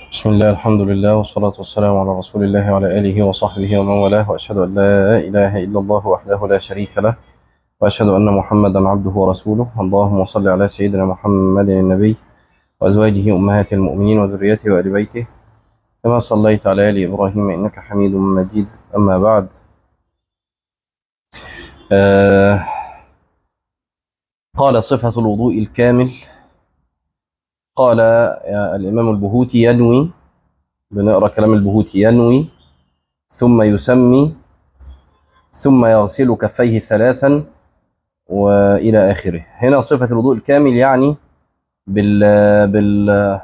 بسم الله الحمد لله والصلاة والسلام على رسول الله وعلى آله وصحبه ومن والاه وأشهد أن لا إله إلا الله وحده لا شريك له وأشهد أن محمدا عبده ورسوله اللهم صل على سيدنا محمد النبي وأزواجه أمهات المؤمنين وذريته وآل بيته كما صليت على آل إبراهيم إنك حميد مجيد أما بعد آه قال صفة الوضوء الكامل قال الإمام البهوتي ينوي بنقرأ كلام البهوتي ينوي ثم يسمي ثم يغسل كفيه ثلاثا وإلى آخره هنا صفة الوضوء الكامل يعني بال بال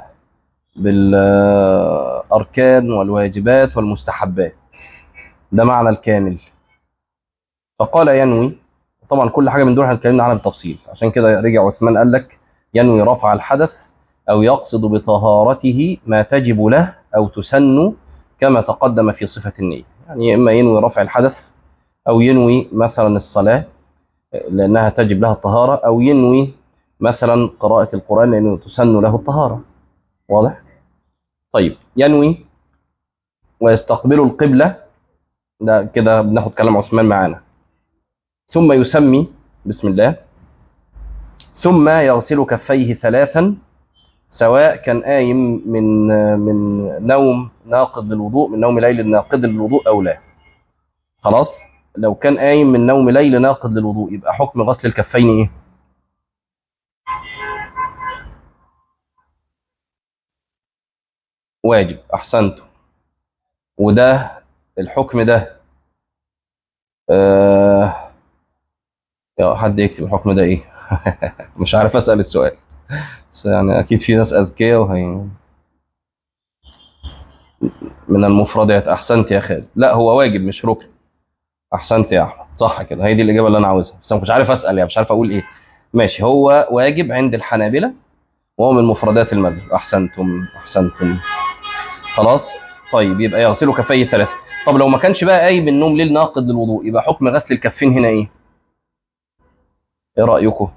بالأركان والواجبات والمستحبات ده معنى الكامل فقال ينوي طبعا كل حاجة من دول هنتكلمنا عنها بالتفصيل عشان كده رجع عثمان قال لك ينوي رفع الحدث أو يقصد بطهارته ما تجب له أو تسن كما تقدم في صفة النية يعني إما ينوي رفع الحدث أو ينوي مثلا الصلاة لأنها تجب لها الطهارة أو ينوي مثلا قراءة القرآن لأنه تسن له الطهارة واضح؟ طيب ينوي ويستقبل القبلة ده كده بناخد كلام عثمان معانا ثم يسمي بسم الله ثم يغسل كفيه ثلاثا سواء كان قايم من من نوم ناقض للوضوء من نوم ليل ناقض للوضوء او لا خلاص لو كان قايم من نوم ليل ناقض للوضوء يبقى حكم غسل الكفين ايه واجب احسنتم وده الحكم ده آه يا حد يكتب الحكم ده ايه مش عارف اسال السؤال بس يعني اكيد في ناس اذكياء وهي من المفردات احسنت يا خالد لا هو واجب مش ركن احسنت يا احمد صح كده هي دي الاجابه اللي انا عاوزها بس انا مش عارف اسال يعني مش عارف اقول ايه ماشي هو واجب عند الحنابلة وهو من مفردات المذهب احسنتم احسنتم خلاص طيب يبقى يغسلوا كفيه ثلاثه طب لو ما كانش بقى قايم من النوم ليل ناقض للوضوء يبقى حكم غسل الكفين هنا ايه ايه رايكم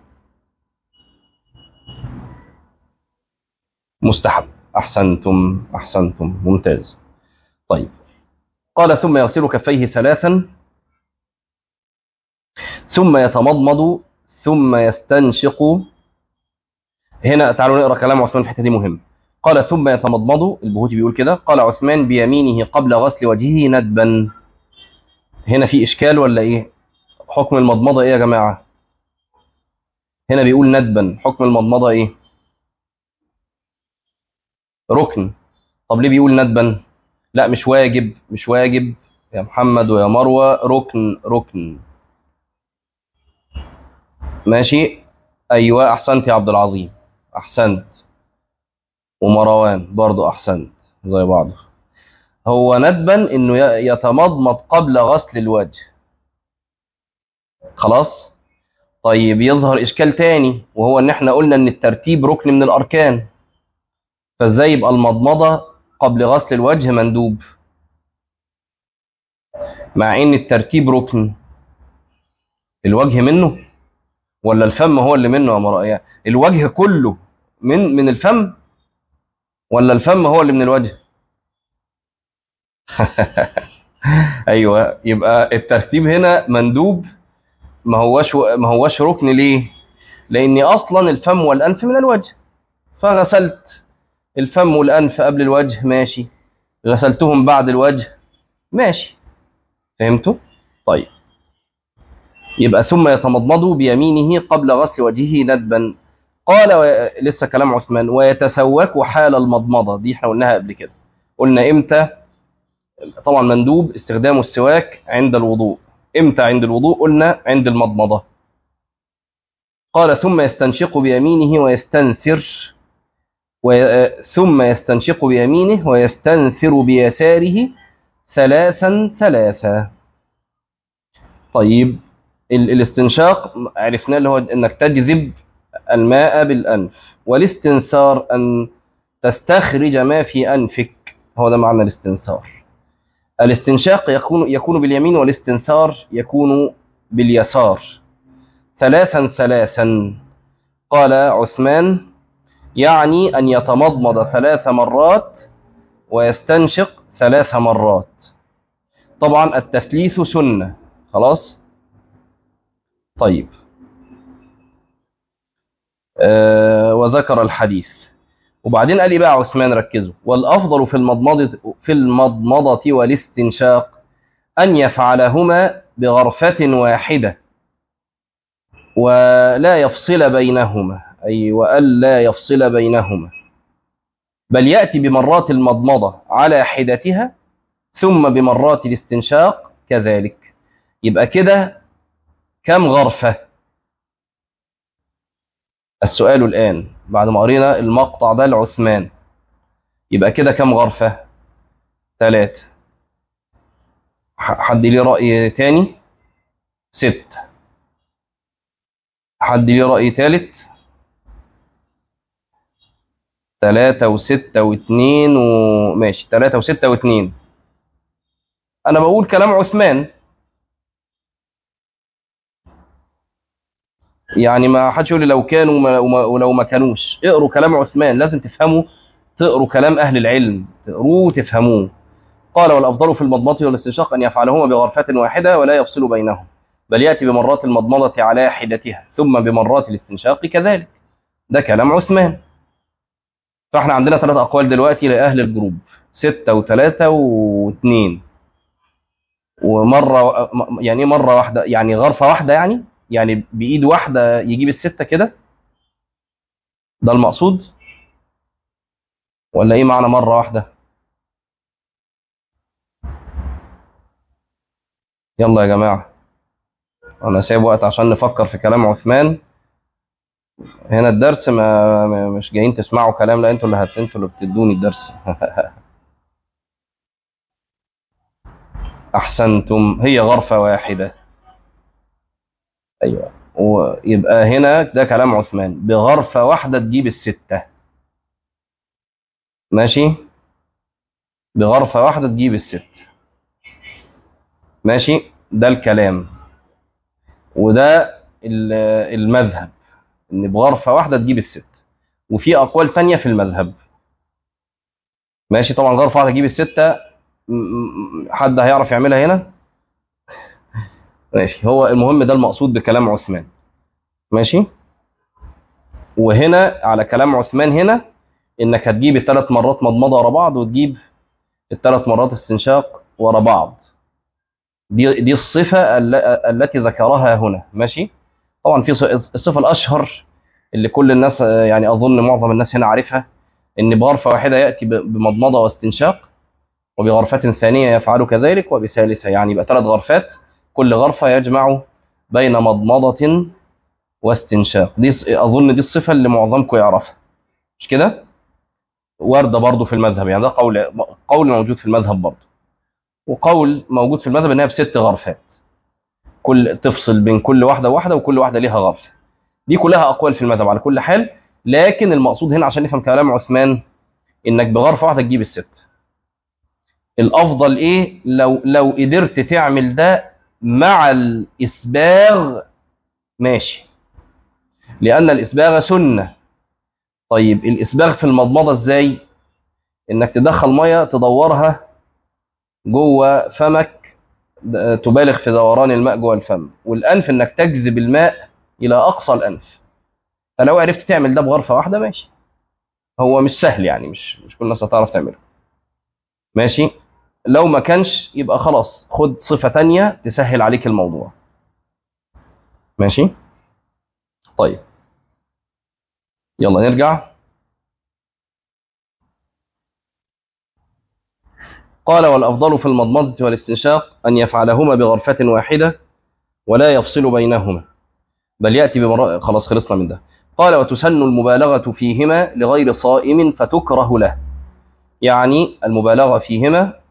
مستحب أحسنتم أحسنتم ممتاز طيب قال ثم يغسل كفيه ثلاثا ثم يتمضمض ثم يستنشق هنا تعالوا نقرا كلام عثمان في الحته دي مهم قال ثم يتمضمض البهوتي بيقول كده قال عثمان بيمينه قبل غسل وجهه ندبا هنا في اشكال ولا ايه حكم المضمضه ايه يا جماعه هنا بيقول ندبا حكم المضمضه ايه ركن طب ليه بيقول ندبا لا مش واجب مش واجب يا محمد ويا مروة ركن ركن ماشي ايوه احسنت يا عبد العظيم احسنت ومروان برضو احسنت زي بعض هو ندبا انه يتمضمض قبل غسل الوجه خلاص طيب يظهر اشكال تاني وهو ان احنا قلنا ان الترتيب ركن من الاركان فازاي يبقى المضمضه قبل غسل الوجه مندوب مع ان الترتيب ركن الوجه منه ولا الفم هو اللي منه يا مرأة الوجه كله من من الفم ولا الفم هو اللي من الوجه ايوه يبقى الترتيب هنا مندوب ما هوش ما هوش ركن ليه لان اصلا الفم والانف من الوجه فغسلت الفم والأنف قبل الوجه ماشي غسلتهم بعد الوجه ماشي فهمتوا؟ طيب يبقى ثم يتمضمض بيمينه قبل غسل وجهه ندبا قال و... لسه كلام عثمان ويتسوك حال المضمضة دي احنا قلناها قبل كده قلنا امتى طبعا مندوب استخدام السواك عند الوضوء امتى عند الوضوء قلنا عند المضمضة قال ثم يستنشق بيمينه ويستنثر ثم يستنشق بيمينه ويستنثر بيساره ثلاثا ثلاثا طيب الاستنشاق عرفنا اللي هو انك تجذب الماء بالانف والاستنثار ان تستخرج ما في انفك هو ده معنى الاستنثار الاستنشاق يكون يكون باليمين والاستنثار يكون باليسار ثلاثا ثلاثا قال عثمان يعني أن يتمضمض ثلاث مرات ويستنشق ثلاث مرات طبعا التثليث سنة خلاص طيب آه وذكر الحديث وبعدين قال لي بقى عثمان ركزوا والأفضل في المضمضة في المضمضة والاستنشاق أن يفعلهما بغرفة واحدة ولا يفصل بينهما أي وألا يفصل بينهما بل يأتي بمرات المضمضة على حدتها ثم بمرات الاستنشاق كذلك يبقى كده كم غرفة السؤال الآن بعد ما قرينا المقطع ده لعثمان يبقى كده كم غرفة ثلاثة حد ليه رأي تاني ست حد ليه رأي تالت تلاتة وستة واتنين وماشي تلاتة وستة واتنين أنا بقول كلام عثمان يعني ما حدش يقول لي لو كانوا ولو ما كانوش اقروا كلام عثمان لازم تفهموا تقروا كلام أهل العلم تقروه وتفهموه قال والأفضل في المضمضة والاستنشاق أن يفعلهما بغرفة واحدة ولا يفصل بينهم بل يأتي بمرات المضمضة على حدتها ثم بمرات الاستنشاق كذلك ده كلام عثمان فاحنا عندنا ثلاث أقوال دلوقتي لأهل الجروب ستة وثلاثة واثنين ومرة يعني مرة واحدة يعني غرفة واحدة يعني يعني بإيد واحدة يجيب الستة كده ده المقصود ولا إيه معنى مرة واحدة يلا يا جماعة أنا سايب وقت عشان نفكر في كلام عثمان هنا الدرس ما مش جايين تسمعوا كلام لا انتوا اللي هت انتوا اللي بتدوني الدرس احسنتم هي غرفه واحده ايوه ويبقى هنا ده كلام عثمان بغرفه واحده تجيب السته ماشي بغرفه واحده تجيب الست ماشي ده الكلام وده المذهب ان بغرفه واحده تجيب الست وفي اقوال تانية في المذهب ماشي طبعا غرفه واحده تجيب السته حد هيعرف يعملها هنا ماشي هو المهم ده المقصود بكلام عثمان ماشي وهنا على كلام عثمان هنا انك هتجيب الثلاث مرات مضمضه ورا بعض وتجيب الثلاث مرات استنشاق ورا بعض دي دي الصفه التي ذكرها هنا ماشي طبعا في الصفه الاشهر اللي كل الناس يعني اظن معظم الناس هنا عارفها ان بغرفه واحده ياتي بمضمضه واستنشاق وبغرفه ثانيه يفعل كذلك وبثالثه يعني يبقى ثلاث غرفات كل غرفه يجمع بين مضمضه واستنشاق دي اظن دي الصفه اللي معظمكم يعرفها مش كده وارده برضه في المذهب يعني ده قول قول موجود في المذهب برضه وقول موجود في المذهب انها بست غرفات كل تفصل بين كل واحده وواحده وكل واحده ليها غرفه دي كلها اقوال في المذهب على كل حال لكن المقصود هنا عشان نفهم كلام عثمان انك بغرفه واحده تجيب الست الافضل ايه لو لو قدرت تعمل ده مع الاسباغ ماشي لان الاسباغ سنه طيب الاسباغ في المضمضه ازاي انك تدخل ميه تدورها جوه فمك تبالغ في دوران الماء جوه الفم والانف انك تجذب الماء الى اقصى الانف فلو عرفت تعمل ده بغرفه واحده ماشي هو مش سهل يعني مش مش كل الناس هتعرف تعمله ماشي لو ما كانش يبقى خلاص خد صفه تانية تسهل عليك الموضوع ماشي طيب يلا نرجع قال والأفضل في المضمضة والاستنشاق أن يفعلهما بغرفة واحدة ولا يفصل بينهما بل يأتي بمرأة خلاص خلصنا من ده قال وتسن المبالغة فيهما لغير صائم فتكره له يعني المبالغة فيهما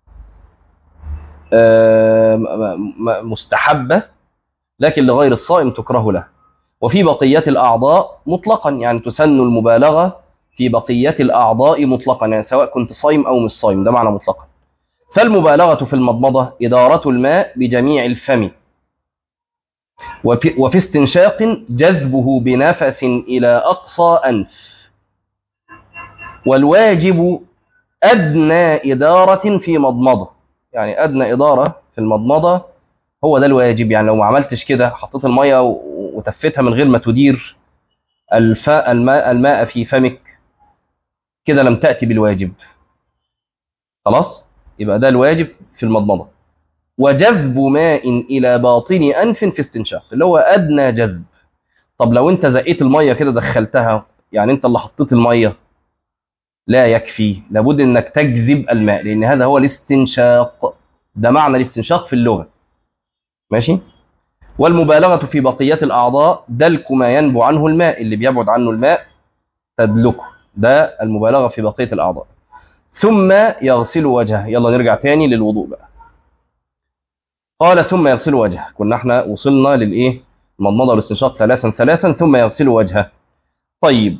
مستحبة لكن لغير الصائم تكره له وفي بقية الأعضاء مطلقا يعني تسن المبالغة في بقية الأعضاء مطلقا يعني سواء كنت صايم أو مش صايم ده معنى مطلقا فالمبالغة في المضمضة إدارة الماء بجميع الفم وفي, وفي استنشاق جذبه بنفس إلى أقصى أنف والواجب ادنى اداره في مضمضه يعني ادنى اداره في المضمضه هو ده الواجب يعني لو ما عملتش كده حطيت الميه و- وتفتها من غير ما تدير الفاء الماء الماء في فمك كده لم تاتي بالواجب خلاص يبقى ده الواجب في المضمضه وجذب ماء الى باطن انف في استنشاق اللي هو ادنى جذب طب لو انت زقيت الميه كده دخلتها يعني انت اللي حطيت الميه لا يكفي لابد انك تجذب الماء لان هذا هو الاستنشاق ده معنى الاستنشاق في اللغه ماشي والمبالغه في بقيه الاعضاء دلك ما ينبو عنه الماء اللي بيبعد عنه الماء تدلكه ده المبالغه في بقيه الاعضاء ثم يغسل وجهه يلا نرجع تاني للوضوء بقى قال ثم يغسل وجهه كنا احنا وصلنا للايه المضمضه والاستنشاق ثلاثا ثلاثا ثم يغسل وجهه طيب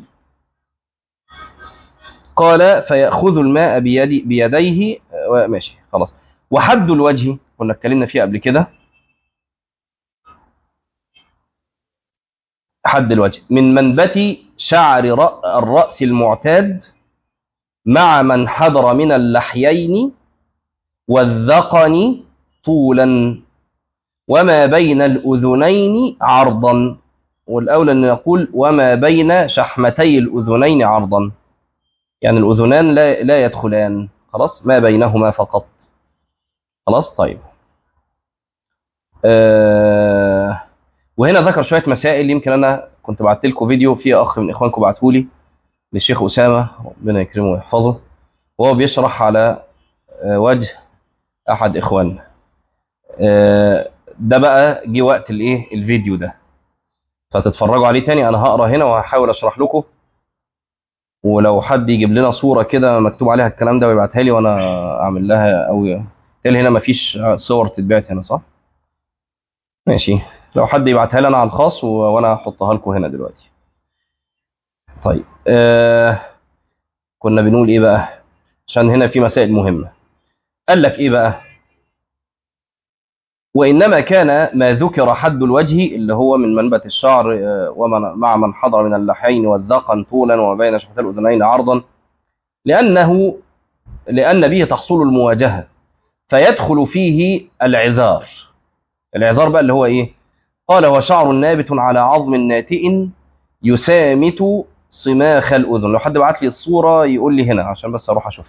قال فيأخذ الماء بيدي بيديه آه، ماشي خلاص وحد الوجه كنا اتكلمنا فيه قبل كده حد الوجه من منبت شعر رأ- الرأس المعتاد مع من حضر من اللحيين والذقن طولا وما بين الأذنين عرضا والأولى أن نقول وما بين شحمتي الأذنين عرضا يعني الأذنان لا, لا يدخلان خلاص ما بينهما فقط خلاص طيب آه وهنا ذكر شوية مسائل يمكن أنا كنت بعت لكم فيديو في أخ من إخوانكم بعته لي للشيخ أسامة ربنا يكرمه ويحفظه وهو بيشرح على آه، وجه أحد إخواننا آه، ده بقى جه وقت الايه الفيديو ده فتتفرجوا عليه تاني انا هقرا هنا وهحاول اشرح لكم ولو حد يجيب لنا صوره كده مكتوب عليها الكلام ده ويبعتها لي وانا اعمل لها او تالي هنا مفيش صور تتبعت هنا صح ماشي لو حد يبعتها لي انا على الخاص و... وانا هحطها لكم هنا دلوقتي طيب آه... كنا بنقول ايه بقى عشان هنا في مسائل مهمه قال لك ايه بقى وإنما كان ما ذكر حد الوجه اللي هو من منبت الشعر آه، ومن مع من حضر من اللحين والذقن طولا وما بين شفتي الأذنين عرضا لأنه لأن به تحصل المواجهة فيدخل فيه العذار العذار بقى اللي هو إيه قال هو شعر نابت على عظم ناتئ يسامت صماخ الأذن لو حد بعت لي الصورة يقول لي هنا عشان بس أروح أشوفها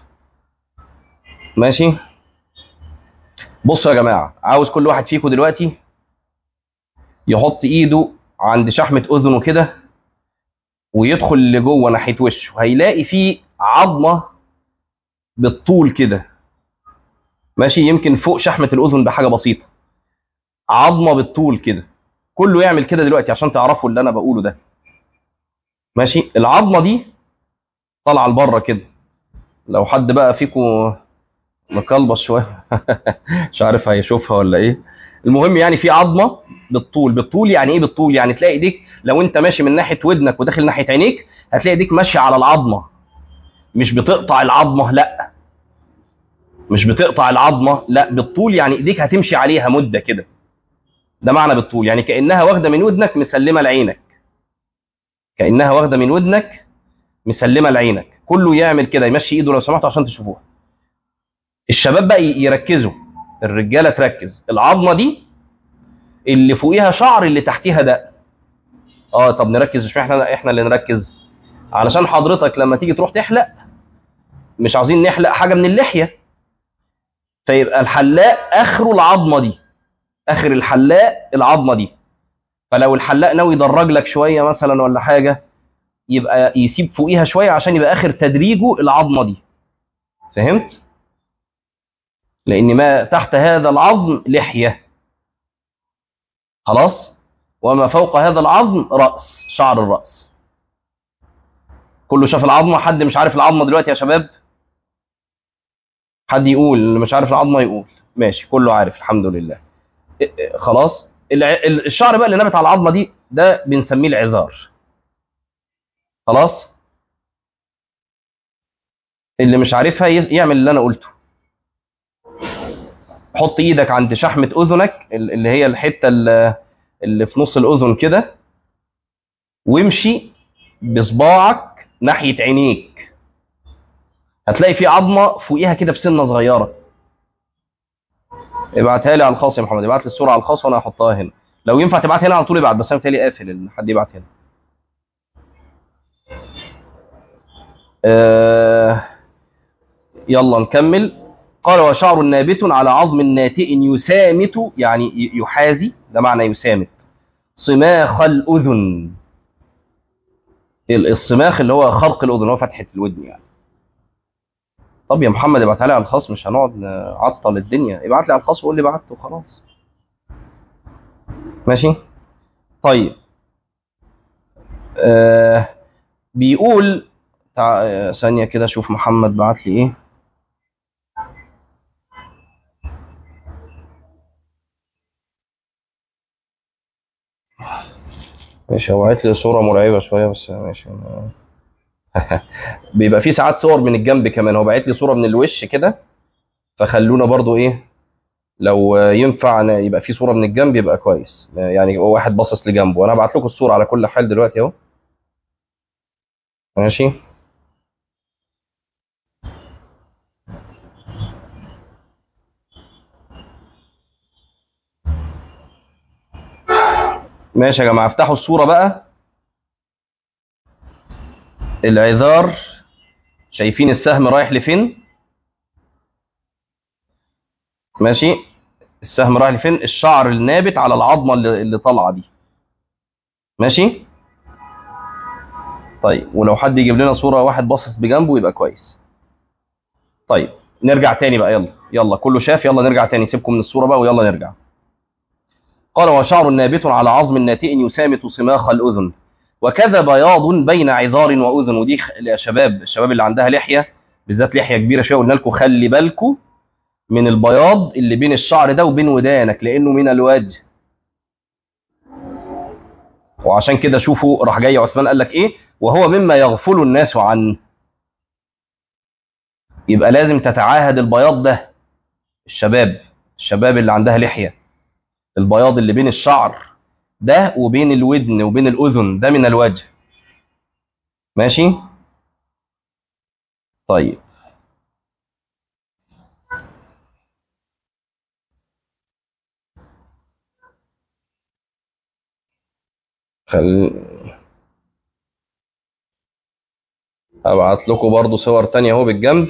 ماشي بصوا يا جماعة عاوز كل واحد فيكم دلوقتي يحط ايده عند شحمة اذنه كده ويدخل لجوه ناحية وشه هيلاقي فيه عظمة بالطول كده ماشي يمكن فوق شحمة الاذن بحاجة بسيطة عظمة بالطول كده كله يعمل كده دلوقتي عشان تعرفوا اللي انا بقوله ده ماشي العظمة دي طالعة لبره كده لو حد بقى فيكم مكلبص شويه مش عارف هيشوفها ولا ايه المهم يعني في عظمه بالطول بالطول يعني ايه بالطول يعني تلاقي ايديك لو انت ماشي من ناحيه ودنك وداخل ناحيه عينيك هتلاقي ايديك ماشيه على العظمه مش بتقطع العظمه لا مش بتقطع العظمه لا بالطول يعني ايديك هتمشي عليها مده كده ده معنى بالطول يعني كانها واخده من ودنك مسلمه لعينك كانها واخده من ودنك مسلمه لعينك كله يعمل كده يمشي ايده لو سمحتوا عشان تشوفوها الشباب بقى يركزوا الرجاله تركز العظمه دي اللي فوقيها شعر اللي تحتيها ده اه طب نركز مش احنا احنا اللي نركز علشان حضرتك لما تيجي تروح تحلق مش عاوزين نحلق حاجه من اللحيه فيبقى الحلاق اخره العظمه دي اخر الحلاق العظمه دي فلو الحلاق ناوي يدرج لك شويه مثلا ولا حاجه يبقى يسيب فوقيها شويه عشان يبقى اخر تدريجه العظمه دي فهمت لان ما تحت هذا العظم لحيه خلاص وما فوق هذا العظم راس شعر الراس كله شاف العظمه حد مش عارف العظمه دلوقتي يا شباب حد يقول اللي مش عارف العظمه يقول ماشي كله عارف الحمد لله إيه إيه خلاص الع- ال- الشعر بقى اللي نبت على العظمه دي ده بنسميه العذار خلاص اللي مش عارفها ي- يعمل اللي انا قلته حط ايدك عند شحمه اذنك ال- اللي هي الحته ال- اللي في نص الاذن كده وامشي بصباعك ناحيه عينيك هتلاقي في عظمه فوقيها كده بسنه صغيره ابعتها لي على الخاص يا محمد ابعت لي الصوره على الخاص وانا هحطها هنا لو ينفع تبعت هنا على طول ابعت بس انا بتهيألي قافل ان حد يبعت هنا آه يلا نكمل قال وشعر نابت على عظم ناتئ يسامت يعني ي- يحازي ده معنى يسامت صماخ الأذن ال- الصماخ اللي هو خرق الأذن هو فتحة الودن يعني طب يا محمد ابعتها لي على الخاص مش هنقعد نعطل الدنيا ابعت لي على الخاص وقول لي بعت وخلاص ماشي طيب آه بيقول تع... آه، ثانية كده اشوف محمد بعت لي ايه ماشي هو بعت لي صورة مرعبة شوية بس ماشي بيبقى في ساعات صور من الجنب كمان هو بعت لي صورة من الوش كده فخلونا برضو ايه لو ينفع ن- يبقى في صورة من الجنب يبقى كويس يعني هو واحد باصص لجنبه وانا هبعت لكم الصورة على كل حال دلوقتي اهو ماشي ماشي يا جماعة افتحوا الصورة بقى العذار شايفين السهم رايح لفين ماشي السهم رايح لفين الشعر النابت على العظمة اللي, اللي طالعة دي ماشي طيب ولو حد يجيب لنا صورة واحد باصص بجنبه يبقى كويس طيب نرجع تاني بقى يلا يلا كله شاف يلا نرجع تاني سيبكم من الصورة بقى ويلا نرجع قال وشعر نابت على عظم ناتئ يسامت صماخ الأذن وكذا بياض بين عذار وأذن ودي خ- يا شباب الشباب اللي عندها لحية بالذات لحية كبيرة شوية قلنا لكم خلي بالكم من البياض اللي بين الشعر ده وبين ودانك لأنه من الوجه وعشان كده شوفوا راح جاي عثمان قال لك ايه وهو مما يغفل الناس عنه يبقى لازم تتعاهد البياض ده الشباب الشباب اللي عندها لحية البياض اللي بين الشعر ده وبين الودن وبين الأذن ده من الوجه ماشي طيب خل... هبعت لكم برضو صور تانية اهو بالجنب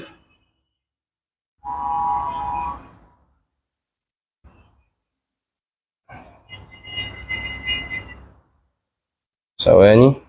ثواني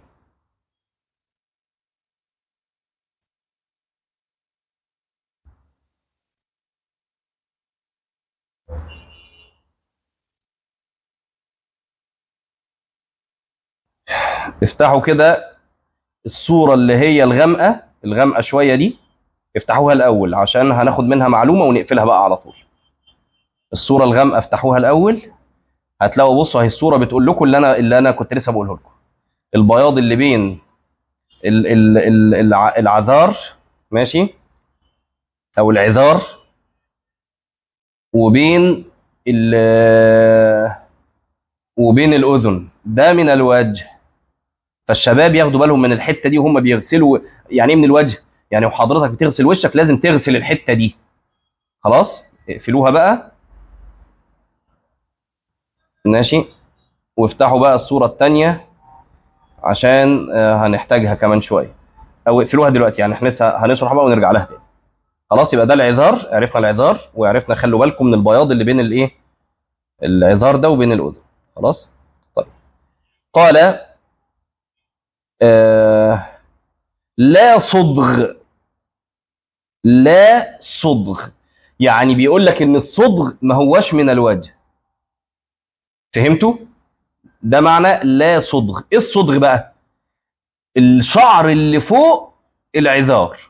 افتحوا كده الصورة اللي هي الغامقة الغامقة شوية دي افتحوها الأول عشان هناخد منها معلومة ونقفلها بقى على طول الصورة الغامقة افتحوها الأول هتلاقوا بصوا اهي الصورة بتقول لكم اللي أنا اللي أنا كنت لسه بقوله لكم البياض اللي بين ال ال ال الع- العذار ماشي أو العذار وبين ال وبين الأذن ده من الوجه فالشباب ياخدوا بالهم من الحته دي وهم بيغسلوا يعني ايه من الوجه يعني وحضرتك بتغسل وشك لازم تغسل الحته دي خلاص اقفلوها بقى ماشي وافتحوا بقى الصوره الثانيه عشان آه، هنحتاجها كمان شويه او اقفلوها دلوقتي يعني احنا لسه هنشرح بقى ونرجع لها تاني خلاص يبقى ده العذار عرفنا العذار وعرفنا خلوا بالكم من البياض اللي بين الايه العذار ده وبين الاذن خلاص طيب قال آه لا صدغ لا صدغ يعني بيقول لك ان الصدغ ما هوش من الوجه فهمتوا ده معنى لا صدغ ايه الصدغ بقى الشعر اللي فوق العذار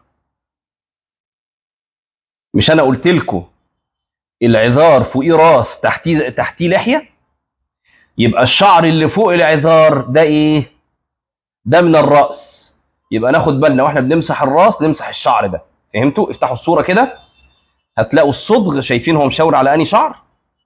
مش انا قلت لكم العذار فوقيه راس تحتيه تحتيه لحيه يبقى الشعر اللي فوق العذار ده ايه ده من الراس يبقى ناخد بالنا واحنا بنمسح الراس نمسح الشعر ده فهمتوا افتحوا الصوره كده هتلاقوا الصدغ شايفين هو مشاور على اني شعر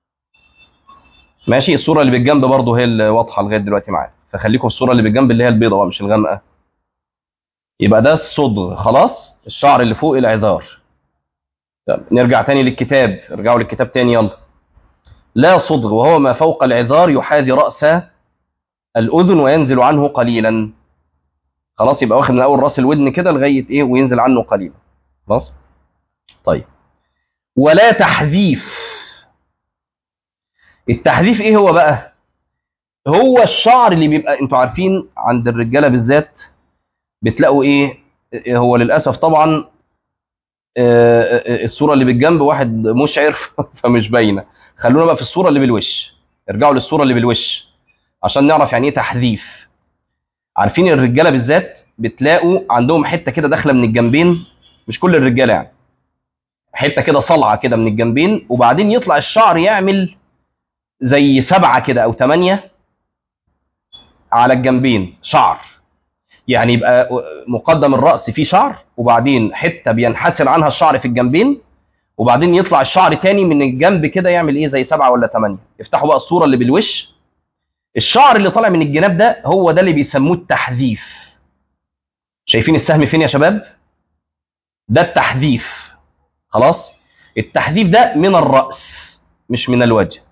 ماشي الصوره اللي بالجنب برضه هي اللي واضحه لغايه دلوقتي معايا فخليكم الصوره اللي بالجنب اللي هي البيضاء بقى مش الغامقه يبقى ده الصدغ خلاص الشعر اللي فوق العذار طب نرجع تاني للكتاب ارجعوا للكتاب تاني يلا لا صدغ وهو ما فوق العذار يحاذي رأس الأذن وينزل عنه قليلا خلاص يبقى واخد من أول رأس الودن كده لغاية إيه وينزل عنه قليلا خلاص طيب ولا تحذيف التحذيف إيه هو بقى هو الشعر اللي بيبقى انتوا عارفين عند الرجالة بالذات بتلاقوا إيه هو للأسف طبعا آه، آه، الصورة اللي بالجنب واحد مشعر فمش باينة خلونا بقى في الصورة اللي بالوش ارجعوا للصورة اللي بالوش عشان نعرف يعني ايه تحذيف عارفين الرجالة بالذات بتلاقوا عندهم حتة كده داخلة من الجنبين مش كل الرجالة يعني حتة كده صلعة كده من الجنبين وبعدين يطلع الشعر يعمل زي سبعة كده أو ثمانية على الجنبين شعر يعني يبقى مقدم الرأس فيه شعر وبعدين حتة بينحسر عنها الشعر في الجنبين وبعدين يطلع الشعر تاني من الجنب كده يعمل ايه زي سبعة ولا ثمانية افتحوا بقى الصورة اللي بالوش الشعر اللي طالع من الجناب ده هو ده اللي بيسموه التحذيف شايفين السهم فين يا شباب ده التحذيف خلاص التحذيف ده من الرأس مش من الوجه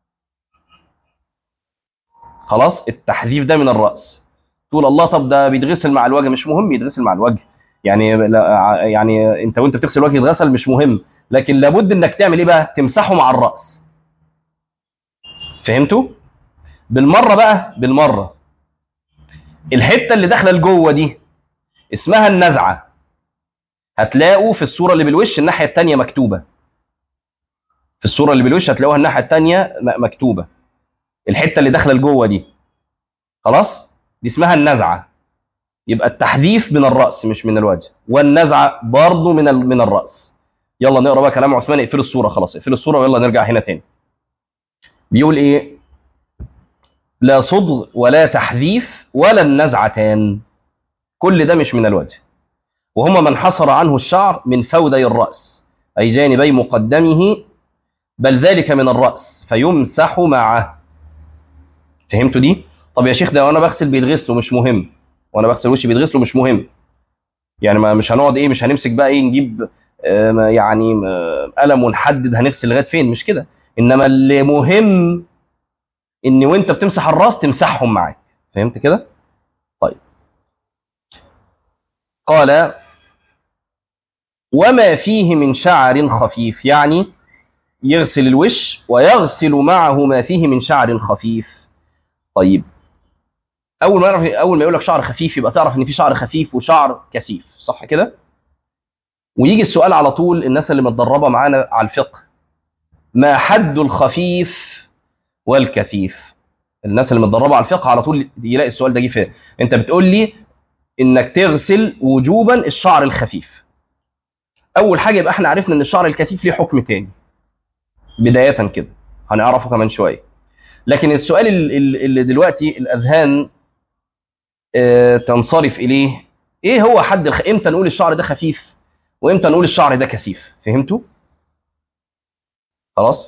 خلاص التحذيف ده من الرأس تقول الله طب ده بيتغسل مع الوجه مش مهم يتغسل مع الوجه يعني لا يعني انت وانت بتغسل الوجه يتغسل مش مهم لكن لابد انك تعمل ايه بقى تمسحه مع الراس فهمتوا بالمره بقى بالمره الحته اللي داخله لجوه دي اسمها النزعه هتلاقوا في الصوره اللي بالوش الناحيه الثانيه مكتوبه في الصوره اللي بالوش هتلاقوها الناحيه الثانيه مكتوبه الحته اللي داخله لجوه دي خلاص دي اسمها النزعه يبقى التحذيف من الراس مش من الوجه والنزعه برضه من ال- من الراس يلا نقرا بقى كلام عثمان اقفلوا الصوره خلاص اقفلوا الصوره ويلا نرجع هنا تاني بيقول ايه لا صدغ ولا تحذيف ولا النزعتان كل ده مش من الوجه وهما من حصر عنه الشعر من فودي الرأس أي جانبي مقدمه بل ذلك من الرأس فيمسح معه فهمتوا دي؟ طب يا شيخ ده وانا بغسل بيتغسلوا مش مهم وانا بغسل وشي بيتغسلوا مش مهم يعني ما مش هنقعد ايه مش هنمسك بقى ايه نجيب آه، ما يعني آه، قلم ونحدد هنغسل لغايه فين مش كده انما اللي مهم ان وانت بتمسح الراس تمسحهم معاك فهمت كده طيب قال وما فيه من شعر خفيف يعني يغسل الوش ويغسل معه ما فيه من شعر خفيف طيب اول ما يعرف اول ما يقول لك شعر خفيف يبقى تعرف ان في شعر خفيف وشعر كثيف صح كده ويجي السؤال على طول الناس اللي متدربه معانا على الفقه ما حد الخفيف والكثيف الناس اللي متدربه على الفقه على طول يلاقي السؤال ده جه فين انت بتقول لي انك تغسل وجوبا الشعر الخفيف اول حاجه يبقى احنا عرفنا ان الشعر الكثيف ليه حكم تاني بدايه كده هنعرفه كمان شويه لكن السؤال ال- ال- اللي دلوقتي الاذهان آه، تنصرف اليه ايه هو حد الخ... امتى نقول الشعر ده خفيف وامتى نقول الشعر ده كثيف فهمتوا خلاص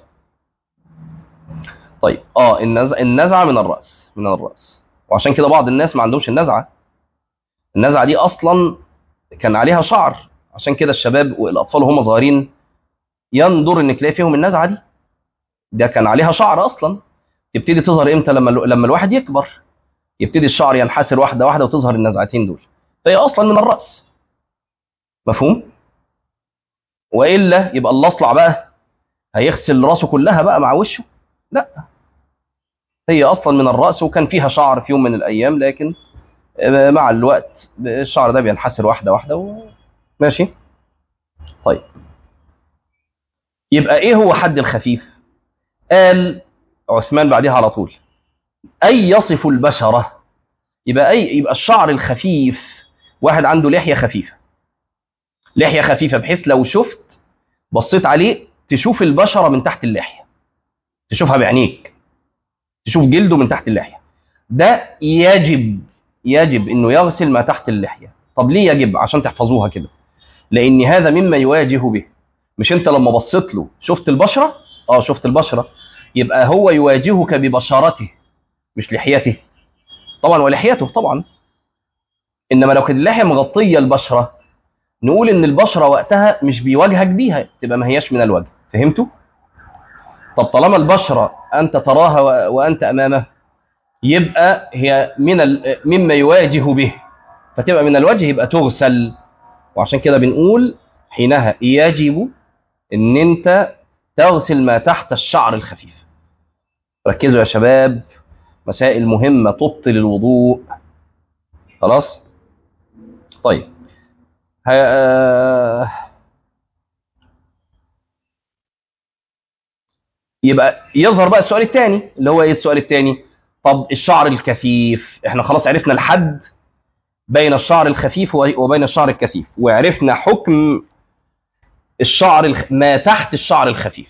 طيب اه النزع النزعه من الراس من الراس وعشان كده بعض الناس ما عندهمش النزعه النزعه دي اصلا كان عليها شعر عشان كده الشباب والاطفال وهم صغيرين يندر ان تلاقي فيهم النزعه دي ده كان عليها شعر اصلا تبتدي تظهر امتى لما الو- لما الواحد يكبر يبتدي الشعر ينحسر واحده واحده وتظهر النزعتين دول فهي اصلا من الراس مفهوم والا يبقى الاصلع بقى هيغسل راسه كلها بقى مع وشه لا هي اصلا من الراس وكان فيها شعر في يوم من الايام لكن آه، مع الوقت الشعر ده بينحسر واحده واحده و... ماشي طيب يبقى ايه هو حد الخفيف قال عثمان بعدها على طول اي يصف البشره يبقى اي يبقى الشعر الخفيف واحد عنده لحيه خفيفه لحيه خفيفه بحيث لو شفت بصيت عليه تشوف البشره من تحت اللحيه تشوفها بعينيك تشوف جلده من تحت اللحيه ده يجب يجب انه يغسل ما تحت اللحيه طب ليه يجب عشان تحفظوها كده لان هذا مما يواجه به مش انت لما بصيت له شفت البشره اه شفت البشره يبقى هو يواجهك ببشرته مش لحيته طبعا ولحيته طبعا انما لو كانت اللحيه مغطيه البشره نقول ان البشره وقتها مش بيواجهك بيها تبقى ما هياش من الوجه فهمتوا طب طالما البشره انت تراها و- وانت امامه يبقى هي من ال- مما يواجه به فتبقى من الوجه يبقى تغسل وعشان كده بنقول حينها يجب ان انت تغسل ما تحت الشعر الخفيف ركزوا يا شباب مسائل مهمة تبطل الوضوء خلاص طيب ها- يبقى يظهر بقى السؤال الثاني اللي هو ايه السؤال الثاني طب الشعر الكثيف احنا خلاص عرفنا الحد بين الشعر الخفيف وبين الشعر الكثيف وعرفنا حكم الشعر الخ... ما تحت الشعر الخفيف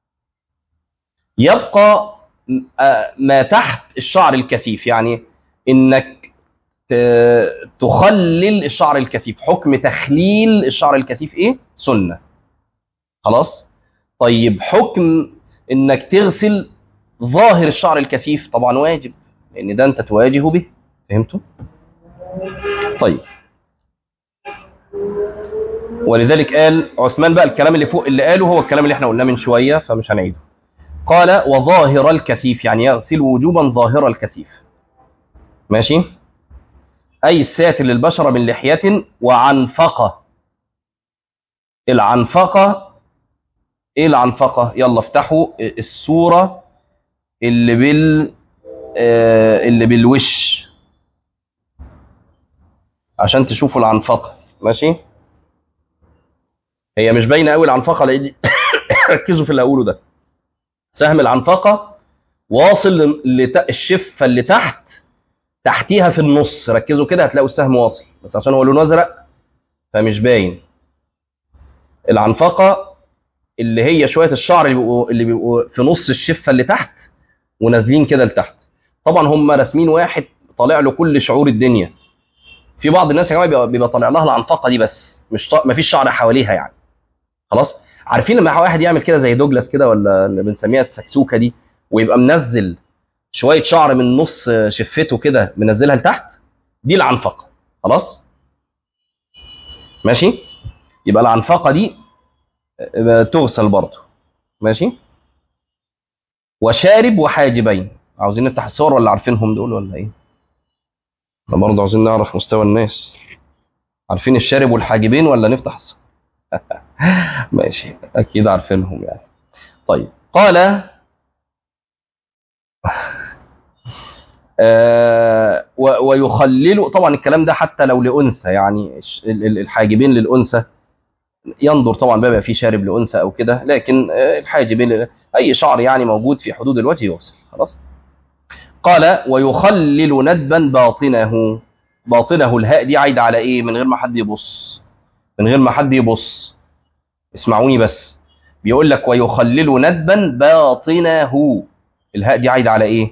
يبقى م- آه، ما تحت الشعر الكثيف يعني انك ت- تخلل الشعر الكثيف حكم تخليل الشعر الكثيف ايه سنة خلاص طيب حكم انك تغسل ظاهر الشعر الكثيف طبعا واجب لان ده انت تواجه به فهمتوا طيب ولذلك قال عثمان بقى الكلام اللي فوق اللي قاله هو الكلام اللي احنا قلناه من شوية فمش هنعيده قال وظاهر الكثيف يعني يغسل وجوبا ظاهر الكثيف ماشي أي الساتر للبشرة من لحية وعنفقة العنفقة ايه العنفقة يلا افتحوا الصورة اللي بال آه، اللي بالوش عشان تشوفوا العنفقة ماشي هي مش باينه قوي العنفقه لان ركزوا في اللي هقوله ده سهم العنفقه واصل للشفه اللي تحت تحتيها في النص ركزوا كده هتلاقوا السهم واصل بس عشان هو لونه ازرق فمش باين العنفقه اللي هي شويه الشعر اللي بيبقوا اللي بيبقوا في نص الشفه اللي تحت ونازلين كده لتحت طبعا هم راسمين واحد طالع له كل شعور الدنيا في بعض الناس يا جماعه بيبقى- بيبقى طالع لها العنفقه دي بس مش ط... مفيش شعر حواليها يعني خلاص عارفين لما واحد يعمل كده زي دوجلاس كده ولا اللي بنسميها السكسوكه دي ويبقى منزل شويه شعر من نص شفته كده منزلها لتحت دي العنفقه خلاص ماشي يبقى العنفقه دي آه، تغسل برضه ماشي وشارب وحاجبين عاوزين نفتح الصور ولا عارفينهم دول ولا ايه احنا برضه عاوزين نعرف مستوى الناس عارفين الشارب والحاجبين ولا نفتح الصور ماشي اكيد عارفينهم يعني طيب قال آه و- ويخلل طبعا الكلام ده حتى لو لانثى يعني الش- ال- ال- الحاجبين للانثى ينظر طبعا بقى في شارب لانثى او كده لكن آه، الحاجبين لل- اي شعر يعني موجود في حدود الوجه يغسل خلاص قال ويخلل ندبا باطنه باطنه الهاء دي عايده على ايه من غير ما حد يبص من غير ما حد يبص اسمعوني بس بيقول لك ويخلل ندبا باطنه الهاء دي عايده على ايه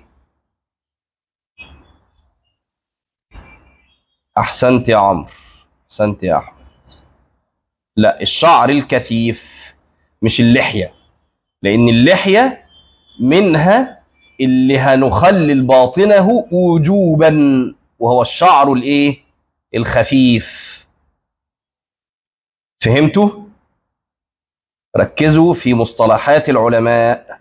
احسنت يا عمرو احسنت يا احمد لا الشعر الكثيف مش اللحيه لان اللحيه منها اللي هنخلل باطنه وجوبا وهو الشعر الايه الخفيف فهمتوا ركزوا في مصطلحات العلماء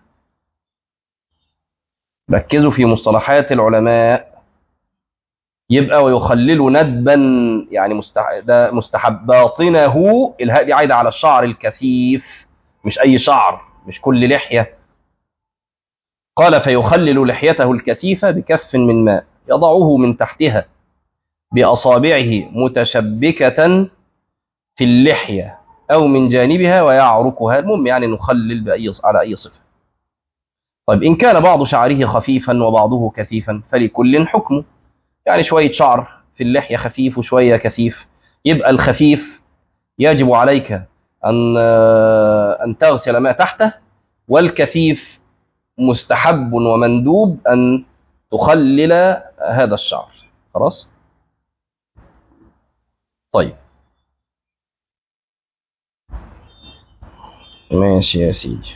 ركزوا في مصطلحات العلماء يبقى ويخلل ندبا يعني مستح... ده مستحب باطنه الهاء دي عايده على الشعر الكثيف مش اي شعر مش كل لحيه قال فيخلل لحيته الكثيفه بكف من ماء يضعه من تحتها باصابعه متشبكه في اللحيه او من جانبها ويعركها المهم يعني نخلل باي على اي صفه طيب ان كان بعض شعره خفيفا وبعضه كثيفا فلكل حكمه يعني شوية شعر في اللحية خفيف وشوية كثيف يبقى الخفيف يجب عليك أن أن تغسل ما تحته والكثيف مستحب ومندوب أن تخلل هذا الشعر خلاص طيب ماشي يا سيدي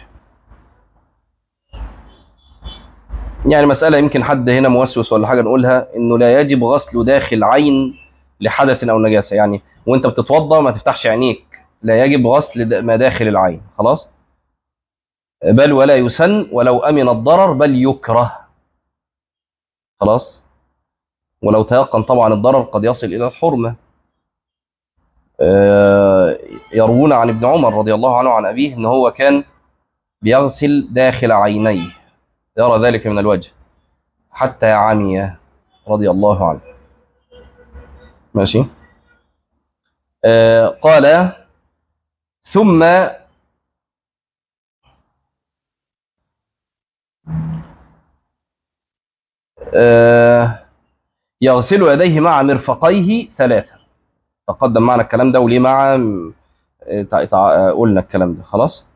يعني مسألة يمكن حد هنا موسوس ولا حاجة نقولها إنه لا يجب غسل داخل عين لحدث او نجاسه يعني وانت بتتوضا ما تفتحش عينيك لا يجب غسل د- ما داخل العين خلاص بل ولا يسن ولو امن الضرر بل يكره خلاص ولو تيقن طبعا الضرر قد يصل الى الحرمه آه، يروون عن ابن عمر رضي الله عنه عن ابيه ان هو كان بيغسل داخل عينيه يرى ذلك من الوجه حتى عمي رضي الله عنه ماشي آه قال ثم آه يغسل يديه مع مرفقيه ثلاثة تقدم معنا الكلام ده وليه مع آه، تع- تع- قلنا الكلام ده خلاص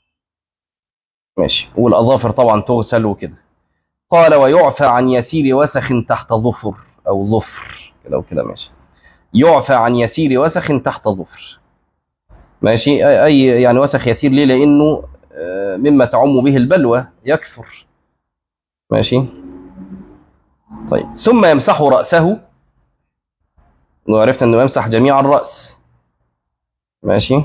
ماشي والأظافر طبعا تغسل وكده قال ويعفى عن يسير وسخ تحت ظفر أو ظفر كده وكده ماشي يعفى عن يسير وسخ تحت ظفر ماشي أي- أي يعني وسخ يسير ليه لأنه آه، مما تعم به البلوى يكثر ماشي طيب ثم يمسح رأسه وعرفنا أنه يمسح جميع الرأس ماشي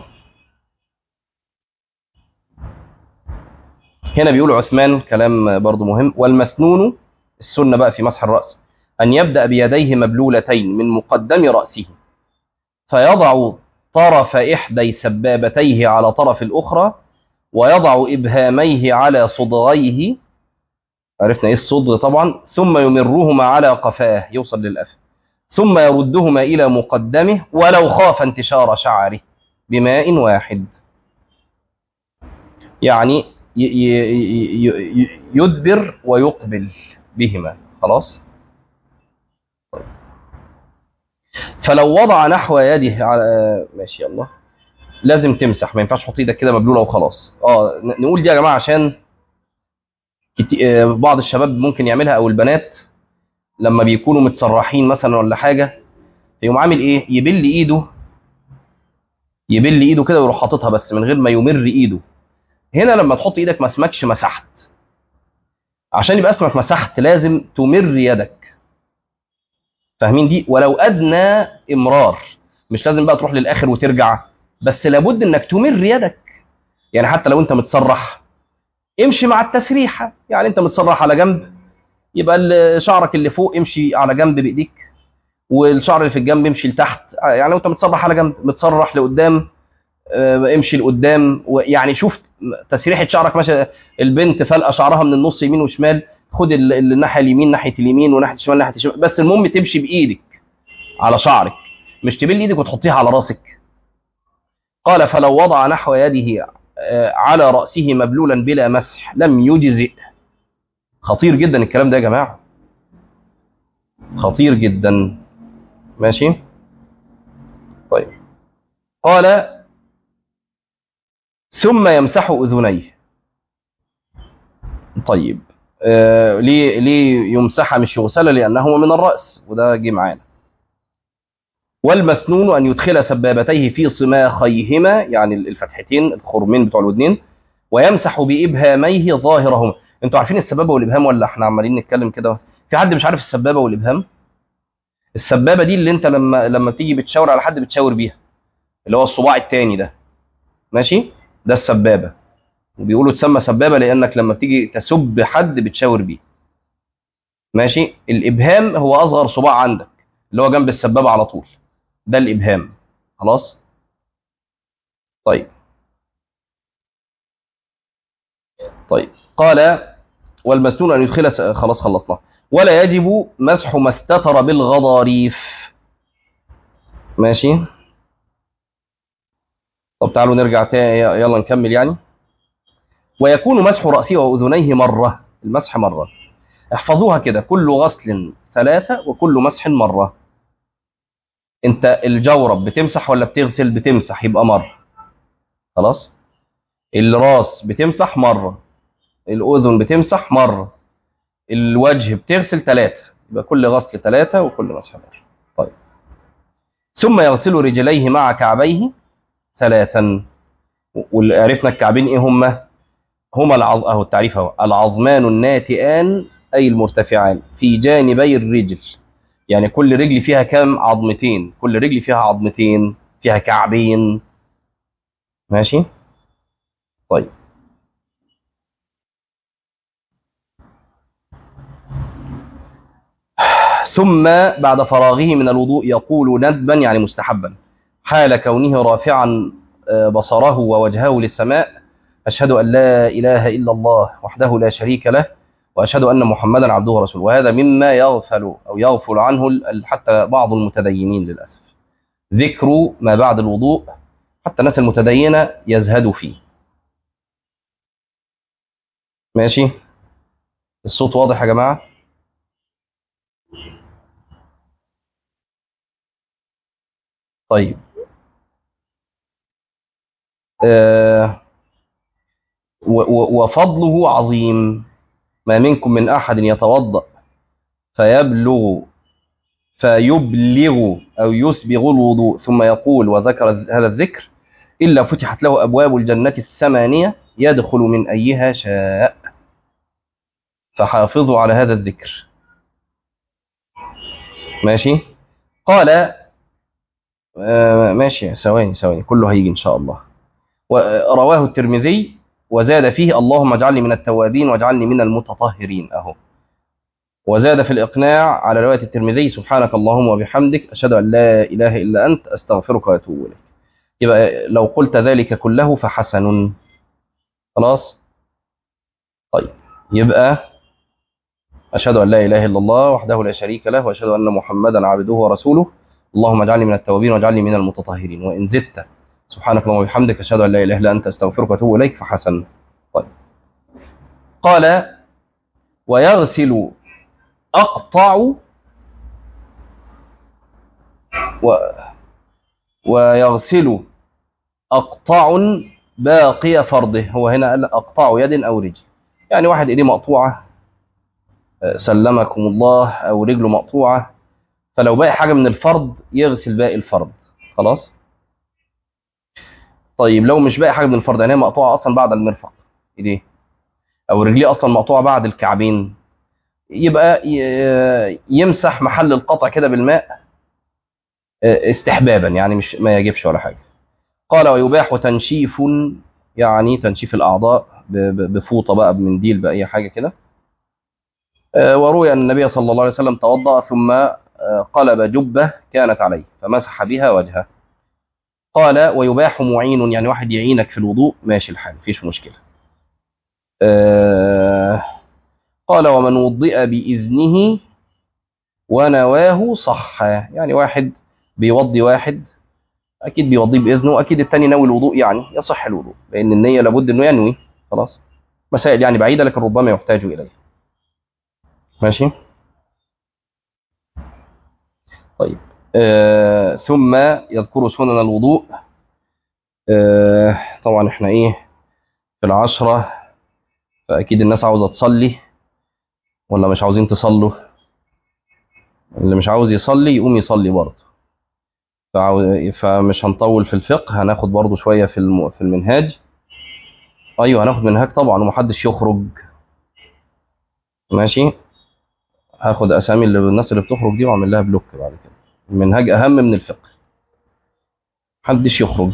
هنا بيقول عثمان كلام برضو مهم والمسنون السنة بقى في مسح الرأس أن يبدأ بيديه مبلولتين من مقدم رأسه فيضع طرف إحدى سبابتيه على طرف الأخرى ويضع إبهاميه على صدغيه عرفنا إيه الصدغ طبعا ثم يمرهما على قفاه يوصل للأف ثم يردهما إلى مقدمه ولو خاف انتشار شعره بماء واحد يعني ي- ي- ي- ي- يدبر ويقبل بهما خلاص فلو وضع نحو يده على ماشي الله لازم تمسح ما ينفعش تحط ايدك كده مبلوله وخلاص اه ن- نقول دي يا جماعه عشان كتي- آه، بعض الشباب ممكن يعملها او البنات لما بيكونوا متسرحين مثلا ولا حاجه يقوم عامل ايه يبل ايده يبل ايده كده ويروح حاططها بس من غير ما يمر ايده هنا لما تحط ايدك ما اسمكش مسحت عشان يبقى اسمك مسحت لازم تمر يدك فاهمين دي ولو ادنى امرار مش لازم بقى تروح للاخر وترجع بس لابد انك تمر يدك يعني حتى لو انت متسرح امشي مع التسريحه يعني انت متسرح على جنب يبقى ال- شعرك اللي فوق امشي على جنب بايديك والشعر اللي في الجنب امشي لتحت يعني لو انت متسرح على جنب متسرح لقدام آه، امشي لقدام يعني شوف تسريحه شعرك ماشي البنت فلقه شعرها من النص يمين وشمال خد ال- ال- الناحيه اليمين ناحيه اليمين وناحيه الشمال ناحيه الشمال بس المهم تمشي بايدك على شعرك مش تبل ايدك وتحطيها على راسك قال فلو وضع نحو يده آه، على راسه مبلولا بلا مسح لم يجزئ خطير جدا الكلام ده يا جماعه خطير جدا ماشي طيب قال ثم يمسح اذنيه طيب آه ليه ليه يمسح مش يغسل لانه من الراس وده جه معانا والمسنون ان يدخل سبابتيه في صماخيهما يعني الفتحتين الخرمين بتوع الودنين ويمسح بابهاميه ظاهرهما انتوا عارفين السبابه والابهام ولا احنا عمالين نتكلم كده في حد مش عارف السبابه والابهام السبابه دي اللي انت لما لما تيجي بتشاور على حد بتشاور بيها اللي هو الصباع التاني ده ماشي ده السبابه وبيقولوا تسمى سبابه لانك لما بتيجي تسب حد بتشاور بيه ماشي الابهام هو اصغر صباع عندك اللي هو جنب السبابه على طول ده الابهام خلاص طيب طيب قال والمسنون ان يدخل س... خلاص خلصنا ولا يجب مسح ما استتر بالغضاريف ماشي طب تعالوا نرجع تاني يلا نكمل يعني ويكون مسح رأسه وأذنيه مرة المسح مرة احفظوها كده كل غسل ثلاثة وكل مسح مرة انت الجورب بتمسح ولا بتغسل بتمسح يبقى مرة خلاص الراس بتمسح مرة الأذن بتمسح مرة الوجه بتغسل ثلاثة يبقى كل غسل ثلاثة وكل مسح مرة طيب ثم يغسل رجليه مع كعبيه ثلاثا وعرفنا الكعبين ايه هما هما العظ... اهو التعريف اهو العظمان الناتئان اي المرتفعان في جانبي الرجل يعني كل رجل فيها كام عظمتين كل رجل فيها عظمتين فيها كعبين ماشي طيب ثم بعد فراغه من الوضوء يقول ندبا يعني مستحبا حال كونه رافعا بصره ووجهه للسماء أشهد أن لا إله إلا الله وحده لا شريك له وأشهد أن محمدا عبده ورسوله وهذا مما يغفل أو يغفل عنه حتى بعض المتدينين للأسف ذكر ما بعد الوضوء حتى الناس المتدينة يزهدوا فيه ماشي الصوت واضح يا جماعة طيب آه وفضله عظيم ما منكم من أحد يتوضأ فيبلغ فيبلغ أو يسبغ الوضوء ثم يقول وذكر هذا الذكر إلا فتحت له أبواب الجنة الثمانية يدخل من أيها شاء فحافظوا على هذا الذكر ماشي قال آه ماشي ثواني ثواني كله هيجي إن شاء الله ورواه الترمذي وزاد فيه اللهم اجعلني من التوابين واجعلني من المتطهرين أهو وزاد في الإقناع على رواية الترمذي سبحانك اللهم وبحمدك أشهد أن لا إله إلا أنت أستغفرك وأتوب إليك يبقى لو قلت ذلك كله فحسن خلاص طيب يبقى أشهد أن لا إله إلا الله وحده لا شريك له وأشهد أن محمدا عبده ورسوله اللهم اجعلني من التوابين واجعلني من المتطهرين وإن زدت سبحانك اللهم وبحمدك أشهد أن لا إله إلا أنت أستغفرك وأتوب إليك فحسن طيب قال ويغسل أقطع و ويغسل أقطع باقي فرضه هو هنا قال أقطع يد أو رجل يعني واحد إيديه مقطوعة سلمكم الله أو رجله مقطوعة فلو باقي حاجة من الفرض يغسل باقي الفرض خلاص طيب لو مش باقي حاجة من الفرض يعني هي مقطوعة أصلا بعد المرفق إيديه أو رجليه أصلا مقطوعة بعد الكعبين يبقى يمسح محل القطع كده بالماء استحبابا يعني مش ما يجبش ولا حاجة قال ويباح تنشيف يعني تنشيف الأعضاء بفوطة بقى بمنديل بأي حاجة كده وروي أن النبي صلى الله عليه وسلم توضأ ثم قلب جبة كانت عليه فمسح بها وجهه قال ويباح معين يعني واحد يعينك في الوضوء ماشي الحال مفيش مشكلة أه قال ومن وضئ بإذنه ونواه صح يعني واحد بيوضي واحد أكيد بيوضيه بإذنه أكيد التاني ناوي الوضوء يعني يصح الوضوء لأن النية لابد أنه ينوي خلاص مسائل يعني بعيدة لكن ربما يحتاج إليها ماشي طيب آه ثم يذكر سنن الوضوء آه طبعا احنا ايه في العشرة فأكيد الناس عاوزة تصلي ولا مش عاوزين تصلوا اللي مش عاوز يصلي يقوم يصلي برضه فمش هنطول في الفقه هناخد برضه شوية في الم... في المنهاج ايوه هناخد منهاج طبعا ومحدش يخرج ماشي هاخد اسامي اللي الناس اللي بتخرج دي واعمل لها بلوك بعد كده المنهاج اهم من الفقه محدش يخرج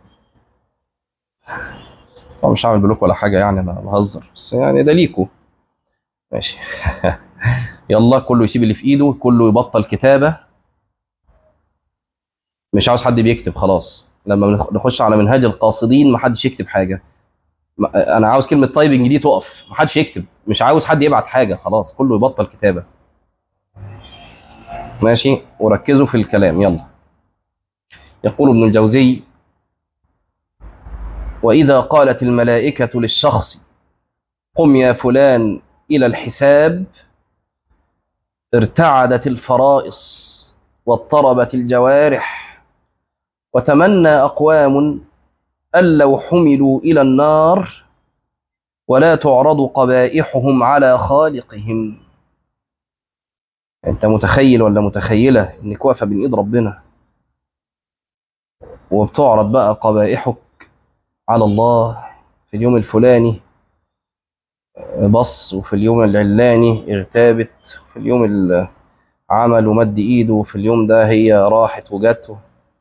طبعا مش هعمل بلوك ولا حاجه يعني انا بهزر بس يعني ده ليكوا ماشي يلا كله يسيب اللي في ايده كله يبطل كتابه مش عاوز حد بيكتب خلاص لما نخش على منهاج القاصدين محدش يكتب حاجه انا عاوز كلمه تايبنج دي تقف محدش يكتب مش عاوز حد يبعت حاجه خلاص كله يبطل كتابه ماشي وركزوا في الكلام يلا يقول ابن الجوزي واذا قالت الملائكه للشخص قم يا فلان الى الحساب ارتعدت الفرائص واضطربت الجوارح وتمنى اقوام أن لو حملوا إلى النار ولا تعرض قبائحهم على خالقهم أنت متخيل ولا متخيلة إنك واقفة بين إيد ربنا وبتعرض بقى قبائحك على الله في اليوم الفلاني بص وفي اليوم العلاني اغتابت في اليوم عمل ومد ايده في اليوم ده هي راحت وجته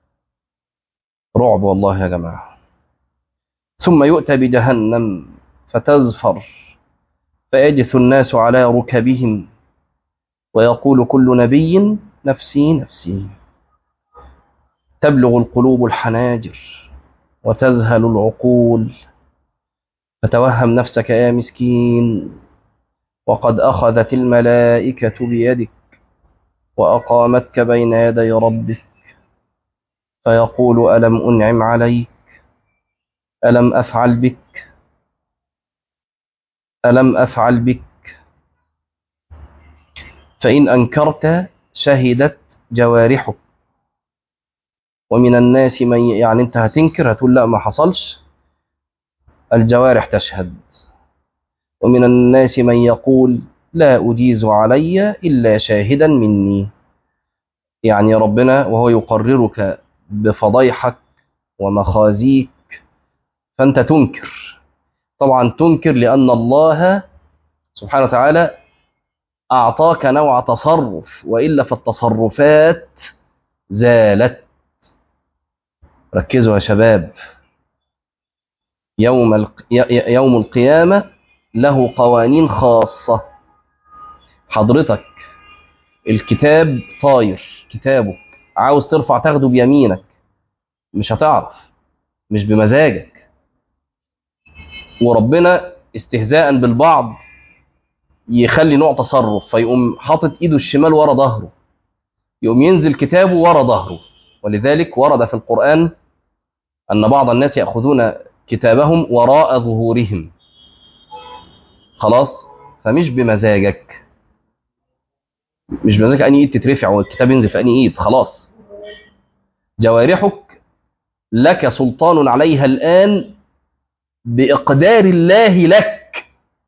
رعب والله يا جماعة ثم يؤتى بجهنم فتزفر فيجث الناس على ركبهم ويقول كل نبي نفسي نفسي تبلغ القلوب الحناجر وتذهل العقول فتوهم نفسك يا مسكين وقد أخذت الملائكة بيدك وأقامتك بين يدي ربك فيقول ألم أنعم عليك ألم أفعل بك ألم أفعل بك فإن أنكرت شهدت جوارحك ومن الناس من يعني أنت هتنكر هتقول لا ما حصلش الجوارح تشهد ومن الناس من يقول لا أجيز علي إلا شاهدا مني يعني ربنا وهو يقررك بفضيحك ومخازيك فأنت تنكر طبعا تنكر لأن الله سبحانه وتعالى أعطاك نوع تصرف وإلا فالتصرفات زالت ركزوا يا شباب يوم الق... يوم القيامة له قوانين خاصة حضرتك الكتاب طاير كتابك عاوز ترفع تاخده بيمينك مش هتعرف مش بمزاجك وربنا استهزاء بالبعض يخلي نوع تصرف فيقوم حاطط ايده الشمال ورا ظهره يقوم ينزل كتابه ورا ظهره ولذلك ورد في القرآن أن بعض الناس يأخذون كتابهم وراء ظهورهم خلاص فمش بمزاجك مش بمزاجك أني إيد تترفع والكتاب ينزل في أني إيد خلاص جوارحك لك سلطان عليها الآن بإقدار الله لك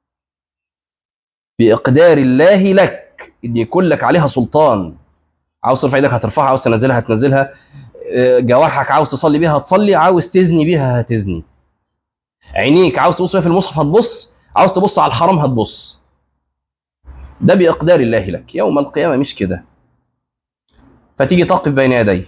بإقدار الله لك إن يكون لك عليها سلطان عاوز ترفع ايدك هترفعها عاوز تنزلها هتنزلها جوارحك عاوز تصلي بيها هتصلي عاوز تزني بيها هتزني عينيك عاوز تبص في المصحف هتبص عاوز تبص على الحرام هتبص ده بإقدار الله لك يوم القيامة مش كده فتيجي تقف بين يديه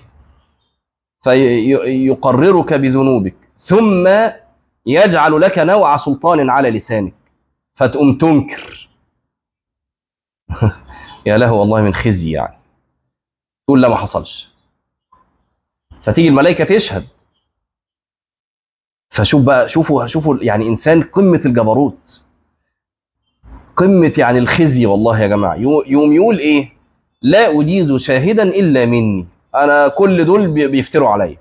فيقررك بذنوبك ثم يجعل لك نوع سلطان على لسانك فتقوم تنكر يا له والله من خزي يعني تقول لا ما حصلش فتيجي الملائكة تشهد فشوف بقى شوفوا شوفوا يعني انسان قمة الجبروت قمة يعني الخزي والله يا جماعة يوم يقول ايه لا أجيز شاهدا إلا مني أنا كل دول بيفتروا عليا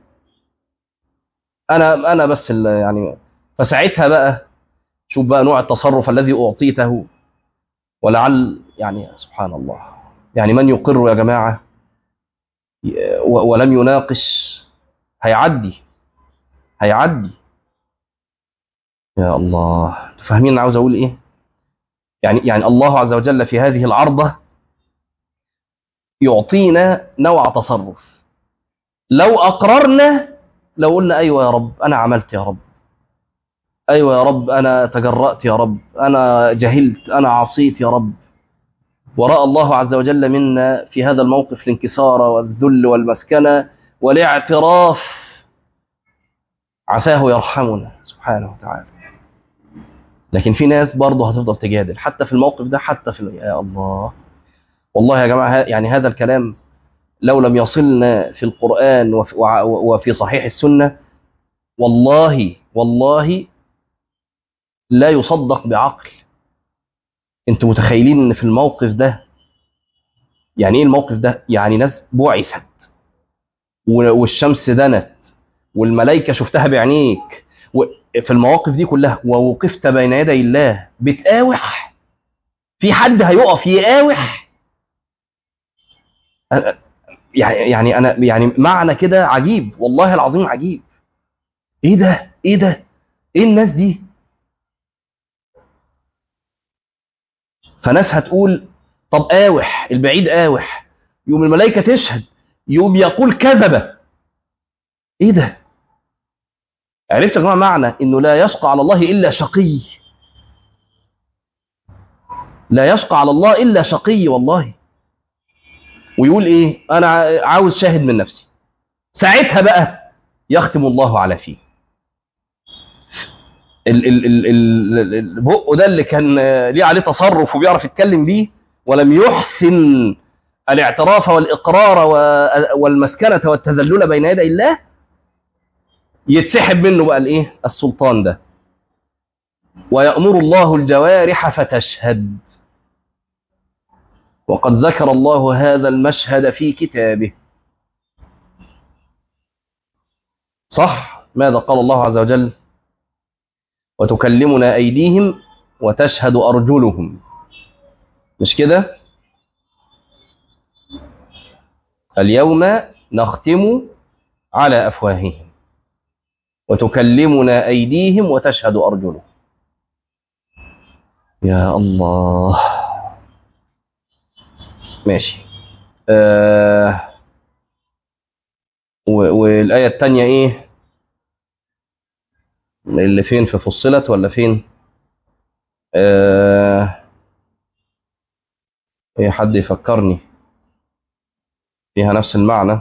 أنا أنا بس يعني فساعتها بقى شوف بقى نوع التصرف الذي أعطيته ولعل يعني سبحان الله يعني من يقر يا جماعة ولم يناقش هيعدي هيعدي يا الله فاهمين عاوز اقول ايه يعني يعني الله عز وجل في هذه العرضة يعطينا نوع تصرف لو أقررنا لو قلنا أيوة يا رب أنا عملت يا رب أيوة يا رب أنا تجرأت يا رب أنا جهلت أنا عصيت يا رب ورأى الله عز وجل منا في هذا الموقف الانكسار والذل والمسكنة والاعتراف عساه يرحمنا سبحانه وتعالى لكن في ناس برضه هتفضل تجادل حتى في الموقف ده حتى في يا الله والله يا جماعة يعني هذا الكلام لو لم يصلنا في القرآن وفي صحيح السنة والله والله لا يصدق بعقل انتوا متخيلين ان في الموقف ده يعني ايه الموقف ده يعني ناس بعثت والشمس دنت والملائكة شفتها بعينيك في المواقف دي كلها ووقفت بين يدي الله بتقاوح في حد هيقف يقاوح يعني انا يعني معنى كده عجيب والله العظيم عجيب ايه ده ايه ده ايه الناس دي فناس هتقول طب قاوح البعيد قاوح يوم الملائكة تشهد يوم يقول كذبة ايه ده عرفت يا جماعة معنى انه لا يشقى على الله الا شقي لا يشقى على الله الا شقي والله ويقول ايه انا ع- عاوز شاهد من نفسي ساعتها بقى يختم الله على فيه ال ال ال ال ال- البق ده اللي كان آه، ليه عليه تصرف وبيعرف يتكلم بيه ولم يحسن الاعتراف والاقرار و- والمسكنه والتذلل بين يدي الله يتسحب منه بقى الايه السلطان ده ويأمر الله الجوارح فتشهد وقد ذكر الله هذا المشهد في كتابه صح ماذا قال الله عز وجل وتكلمنا أيديهم وتشهد أرجلهم مش كده اليوم نختم على أفواههم وتكلمنا أيديهم وتشهد أرجلهم يا الله ماشي آه و- والآية التانية إيه اللي فين في فصلت ولا فين آه إيه حد يفكرني فيها نفس المعنى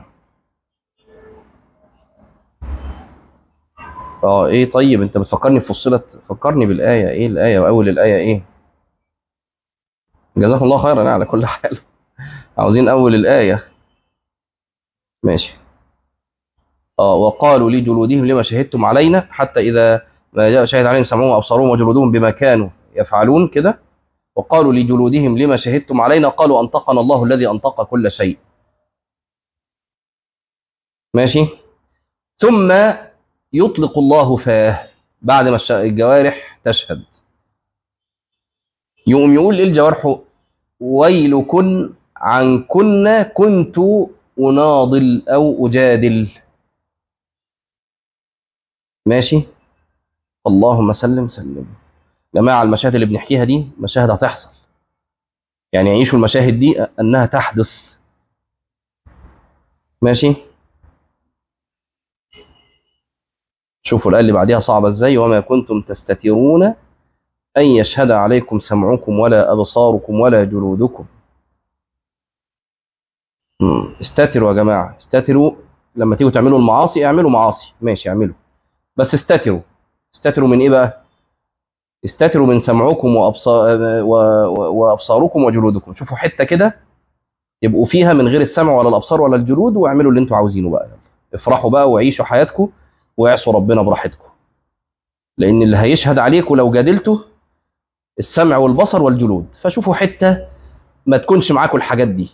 اه ايه طيب انت بتفكرني في فصلت فكرني بالآية ايه الآية واول الآية ايه جزاكم الله خيرا على كل حال عاوزين اول الآية ماشي اه وقالوا لجلودهم لما شهدتم علينا حتى إذا ما جاء شهد عليهم سمعهم وأبصارهم وجلودهم بما كانوا يفعلون كده وقالوا لجلودهم لما شهدتم علينا قالوا أنطقنا الله الذي أنطق كل شيء ماشي ثم يطلق الله فاه بعد ما الش- الجوارح تشهد يقوم يقول للجوارح ويلكن عنكن كنت أناضل أو أجادل ماشي اللهم سلم سلم جماعة المشاهد اللي بنحكيها دي مشاهد هتحصل يعني يعيشوا المشاهد دي أنها تحدث ماشي شوفوا الآية اللي بعديها صعبة ازاي وما كنتم تستترون أن يشهد عليكم سمعكم ولا أبصاركم ولا جلودكم مم. استتروا يا جماعة استتروا لما تيجوا تعملوا المعاصي اعملوا معاصي ماشي اعملوا بس استتروا استتروا من ايه بقى استتروا من سمعكم وأبصار و... و... وابصاركم وجلودكم شوفوا حته كده يبقوا فيها من غير السمع ولا الابصار ولا الجلود واعملوا اللي انتوا عاوزينه بقى افرحوا بقى وعيشوا حياتكم واعصوا ربنا براحتكم لان اللي هيشهد عليكم لو جادلتوا السمع والبصر والجلود فشوفوا حته ما تكونش معاكم الحاجات دي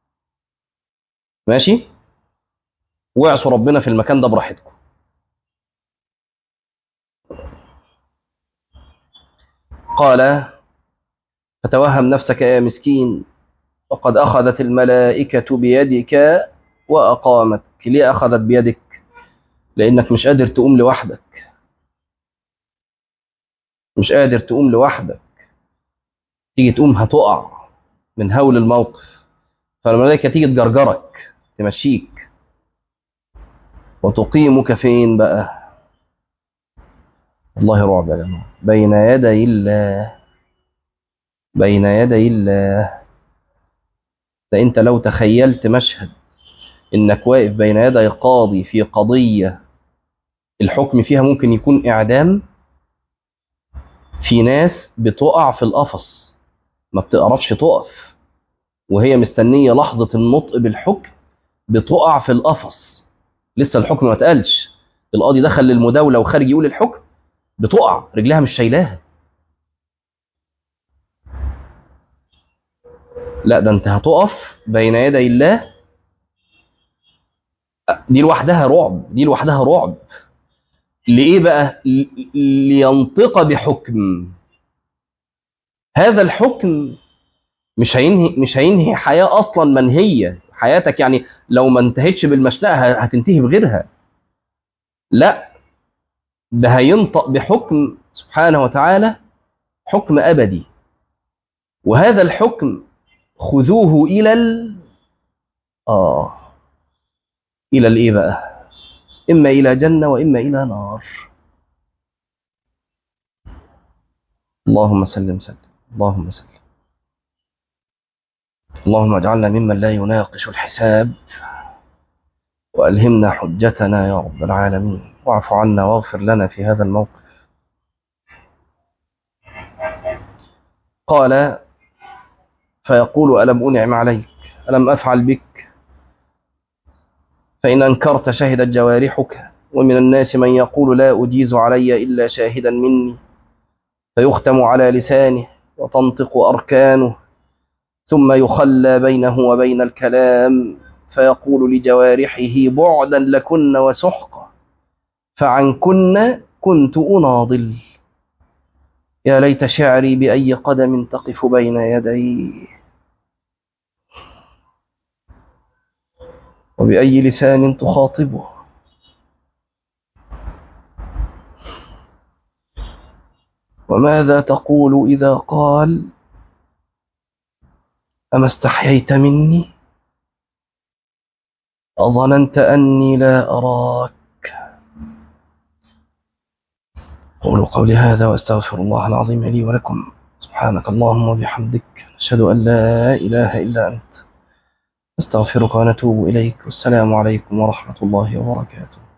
ماشي واعصوا ربنا في المكان ده براحتكم قال فتوهم نفسك يا مسكين وقد أخذت الملائكة بيدك وأقامتك ليه أخذت بيدك لأنك مش قادر تقوم لوحدك مش قادر تقوم لوحدك تيجي تقوم هتقع من هول الموقف فالملائكة تيجي تجرجرك تمشيك وتقيمك فين بقى والله رعب يا جماعة بين يدي الله بين يدي الله ده انت لو تخيلت مشهد انك واقف بين يدي قاضي في قضية الحكم فيها ممكن يكون اعدام في ناس بتقع في القفص ما بتقرفش تقف وهي مستنية لحظة النطق بالحكم بتقع في القفص لسه الحكم ما اتقالش القاضي دخل للمداولة وخارج يقول الحكم بتقع رجلها مش شايلاها لا ده انت هتقف بين يدي الله دي لوحدها رعب دي لوحدها رعب لإيه بقى ل- لينطق بحكم هذا الحكم مش هينهي مش هينهي حياة أصلا منهية حياتك يعني لو ما انتهتش بالمشنقة ه- هتنتهي بغيرها لا ده هينطق بحكم سبحانه وتعالى حكم أبدي وهذا الحكم خذوه إلى ال... آه إلى الإيه بقى إما إلى جنة وإما إلى نار اللهم سلم سلم اللهم سلم اللهم اجعلنا ممن لا يناقش الحساب وألهمنا حجتنا يا رب العالمين واعف عنا واغفر لنا في هذا الموقف قال فيقول ألم أنعم عليك ألم أفعل بك فإن أنكرت شهدت جوارحك ومن الناس من يقول لا أجيز علي إلا شاهدا مني فيختم على لسانه وتنطق أركانه ثم يخلى بينه وبين الكلام فيقول لجوارحه بعدا لكن وسحقا فعنكن كنت أناضل يا ليت شعري بأي قدم تقف بين يدي وبأي لسان تخاطبه وماذا تقول إذا قال أما استحييت مني أظننت أني لا أراك قولوا قولي هذا وأستغفر الله العظيم لي ولكم سبحانك اللهم وبحمدك نشهد أن لا إله إلا أنت نستغفرك ونتوب إليك والسلام عليكم ورحمة الله وبركاته